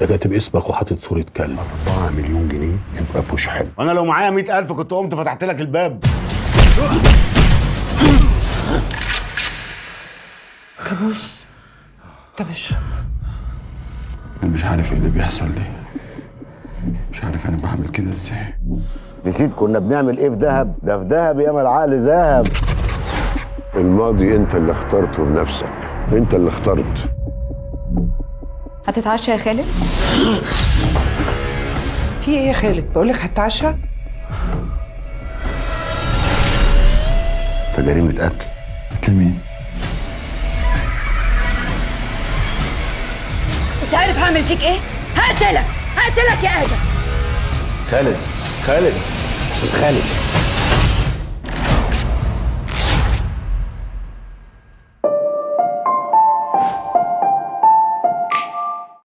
ده كاتب اسمك وحاطط صوره كلب 4 مليون جنيه يبقى بوش حلو انا لو معايا مئة ألف كنت قمت فتحت لك الباب كابوس طب اشرب انا مش عارف ايه اللي بيحصل لي مش عارف انا بعمل كده ازاي نسيت كنا بنعمل ايه في دهب ده في دهب ياما العقل ذهب الماضي انت اللي اخترته لنفسك انت اللي اخترت هتتعشى يا خالد؟ في ايه يا خالد بقول لك هتعشى فجريمة قتل قتل مين انت عارف هعمل فيك ايه؟ هقتلك هقتلك يا ادم خالد خالد استاذ خالد